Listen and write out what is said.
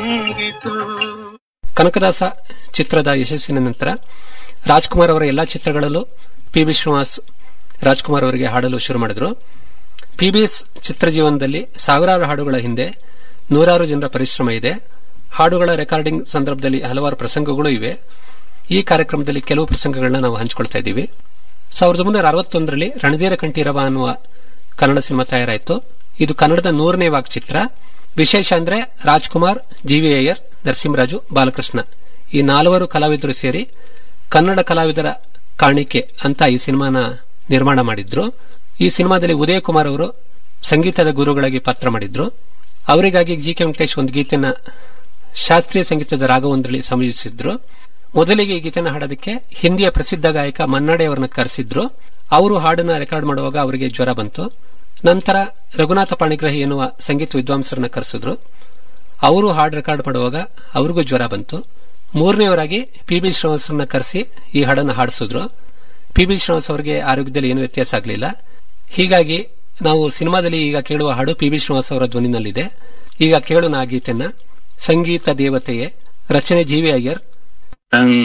ತಂಗಿತು ಕನಕದಾಸ ಚಿತ್ರದ ಯಶಸ್ಸಿನ ನಂತರ ರಾಜ್ಕುಮಾರ್ ಅವರ ಎಲ್ಲಾ ಚಿತ್ರಗಳಲ್ಲೂ ಪಿ ಬಿ ಶ್ರೀನಿವಾಸ್ ರಾಜ್ಕುಮಾರ್ ಅವರಿಗೆ ಹಾಡಲು ಶುರು ಮಾಡಿದ್ರು ಪಿಬಿಎಸ್ ಚಿತ್ರ ಜೀವನದಲ್ಲಿ ಸಾವಿರಾರು ಹಾಡುಗಳ ಹಿಂದೆ ನೂರಾರು ಜನರ ಪರಿಶ್ರಮ ಇದೆ ಹಾಡುಗಳ ರೆಕಾರ್ಡಿಂಗ್ ಸಂದರ್ಭದಲ್ಲಿ ಹಲವಾರು ಪ್ರಸಂಗಗಳು ಇವೆ ಈ ಕಾರ್ಯಕ್ರಮದಲ್ಲಿ ಕೆಲವು ಪ್ರಸಂಗಗಳನ್ನ ನಾವು ಹಂಚಿಕೊಳ್ತಾ ಇದ್ದೀವಿ ಸಾವಿರದ ಒಂಬೈನೂರ ಅರವತ್ತೊಂದರಲ್ಲಿ ರಣಧೀರ ಕಂಠೀರವ ಅನ್ನುವ ಕನ್ನಡ ಸಿನಿಮಾ ತಯಾರಾಯಿತು ಇದು ಕನ್ನಡದ ನೂರನೇ ವಾಕ್ ಚಿತ್ರ ವಿಶೇಷ ಅಂದ್ರೆ ರಾಜ್ಕುಮಾರ್ ಜಿವಿ ಅಯ್ಯರ್ ನರಸಿಂಹರಾಜು ಬಾಲಕೃಷ್ಣ ಈ ನಾಲ್ವರು ಕಲಾವಿದರು ಸೇರಿ ಕನ್ನಡ ಕಲಾವಿದರ ಕಾಣಿಕೆ ಅಂತ ಈ ಸಿನಿಮಾನ ನಿರ್ಮಾಣ ಮಾಡಿದ್ರು ಈ ಸಿನಿಮಾದಲ್ಲಿ ಉದಯ ಕುಮಾರ್ ಅವರು ಸಂಗೀತದ ಗುರುಗಳಾಗಿ ಪಾತ್ರ ಮಾಡಿದ್ರು ಅವರಿಗಾಗಿ ಜಿ ಕೆ ವೆಂಕಟೇಶ್ ಒಂದು ಗೀತೆನ ಶಾಸ್ತ್ರೀಯ ಸಂಗೀತದ ರಾಗವೊಂದರಲ್ಲಿ ಸಂಯೋಜಿಸಿದ್ರು ಮೊದಲಿಗೆ ಈ ಗೀತೆನ ಹಾಡೋದಕ್ಕೆ ಹಿಂದಿಯ ಪ್ರಸಿದ್ಧ ಗಾಯಕ ಮನ್ನಾಡೆ ಅವರನ್ನ ಕರೆಸಿದ್ರು ಅವರು ಹಾಡನ್ನ ರೆಕಾರ್ಡ್ ಮಾಡುವಾಗ ಅವರಿಗೆ ಜ್ವರ ಬಂತು ನಂತರ ರಘುನಾಥ ಪಾಣಿಗ್ರಹಿ ಎನ್ನುವ ಸಂಗೀತ ವಿದ್ವಾಂಸರನ್ನ ಕರೆಸಿದ್ರು ಅವರು ಹಾಡು ರೆಕಾರ್ಡ್ ಮಾಡುವಾಗ ಅವ್ರಿಗೂ ಜ್ವರ ಬಂತು ಮೂರನೆಯವರಾಗಿ ಪಿ ಬಿ ಶ್ರೀನಿವಾಸರನ್ನ ಕರೆಸಿ ಈ ಹಾಡನ್ನು ಹಾಡಿಸಿದ್ರು ಪಿ ಬಿ ಶ್ರೀನಿವಾಸ್ ಅವರಿಗೆ ಆರೋಗ್ಯದಲ್ಲಿ ಏನೂ ವ್ಯತ್ಯಾಸ ಆಗಲಿಲ್ಲ ಹೀಗಾಗಿ ನಾವು ಸಿನಿಮಾದಲ್ಲಿ ಈಗ ಕೇಳುವ ಹಾಡು ಪಿ ಬಿ ಶ್ರೀನಿವಾಸ್ ಅವರ ಧ್ವನಿನಲ್ಲಿದೆ ಈಗ ಕೇಳೋಣ ಆ ಗೀತೆನ ಸಂಗೀತ ದೇವತೆಯೇ ರಚನೆ ಜಿ ವಿ ಅಯ್ಯರ್ ತಂಗ